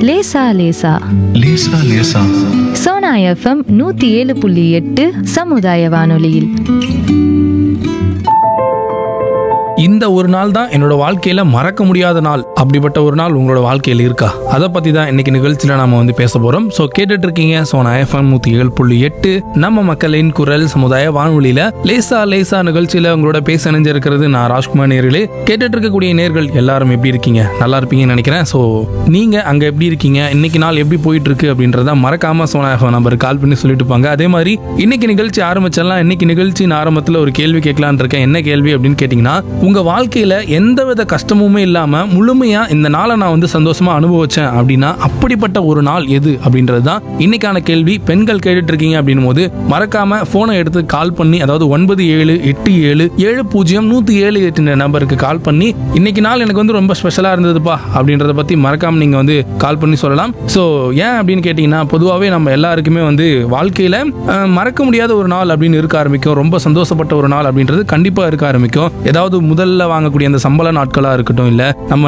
லேசா லேசா லேசா லேசா சோனா எஃப்எம் நூத்தி ஏழு புள்ளி எட்டு சமுதாய வானொலியில் இந்த ஒரு நாள் தான் என்னோட வாழ்க்கையில மறக்க முடியாத நாள் அப்படிப்பட்ட ஒரு நாள் உங்களோட வாழ்க்கையில் இருக்கா அதை பத்தி தான் இன்னைக்கு நிகழ்ச்சியில நாம வந்து பேச போறோம் ஸோ கேட்டுட்டு இருக்கீங்க சோனா எஃப்எம் நூத்தி ஏழு புள்ளி எட்டு நம்ம மக்களின் குரல் சமுதாய வானொலியில லேசா லேசா நிகழ்ச்சியில உங்களோட பேச இணைஞ்சிருக்கிறது நான் ராஜ்குமார் நேர்களே கேட்டுட்டு இருக்கக்கூடிய நேர்கள் எல்லாரும் எப்படி இருக்கீங்க நல்லா இருப்பீங்கன்னு நினைக்கிறேன் ஸோ நீங்க அங்க எப்படி இருக்கீங்க இன்னைக்கு நாள் எப்படி போயிட்டு இருக்கு அப்படின்றத மறக்காம சோனா எஃப்எம் நம்பர் கால் பண்ணி சொல்லிட்டு இருப்பாங்க அதே மாதிரி இன்னைக்கு நிகழ்ச்சி ஆரம்பிச்சிடலாம் இன்னைக்கு நிகழ்ச்சியின் ஆரம்பத்தில் ஒரு கேள்வி கேட்கலான்னு இருக்கேன் என்ன கேள்வி அப்படின்னு கேட்டிங்கன்னா உங்க வாழ்க்கையில எந்தவித கஷ்டமுமே இல்லாம முழுமையா இந்த நாளை நான் வந்து சந்தோஷமா அனுபவிச்சேன் அப்படின்னா அப்படிப்பட்ட ஒரு நாள் எது அப்படின்றது தான் இன்னைக்கான கேள்வி பெண்கள் கேட்டுட்டு இருக்கீங்க அப்படின்னும் போது மறக்காம போனை எடுத்து கால் பண்ணி அதாவது ஒன்பது ஏழு எட்டு ஏழு ஏழு பூஜ்ஜியம் நூத்தி ஏழு எட்டு நம்பருக்கு கால் பண்ணி இன்னைக்கு நாள் எனக்கு வந்து ரொம்ப ஸ்பெஷலா இருந்ததுப்பா அப்படின்றத பத்தி மறக்காம நீங்க வந்து கால் பண்ணி சொல்லலாம் ஸோ ஏன் அப்படின்னு கேட்டீங்கன்னா பொதுவாகவே நம்ம எல்லாருக்குமே வந்து வாழ்க்கையில அஹ், மறக்க முடியாத ஒரு நாள் அப்படின்னு இருக்க ஆரம்பிக்கும் ரொம்ப சந்தோஷப்பட்ட ஒரு நாள் அப்படின்றது கண்டிப்பா இருக்க ஆரம்பிக்கும் ஏதாவது முதல்ல வாங்கக்கூடிய அந்த சம்பள நாட்களா இருக்கட்டும் இல்ல நம்ம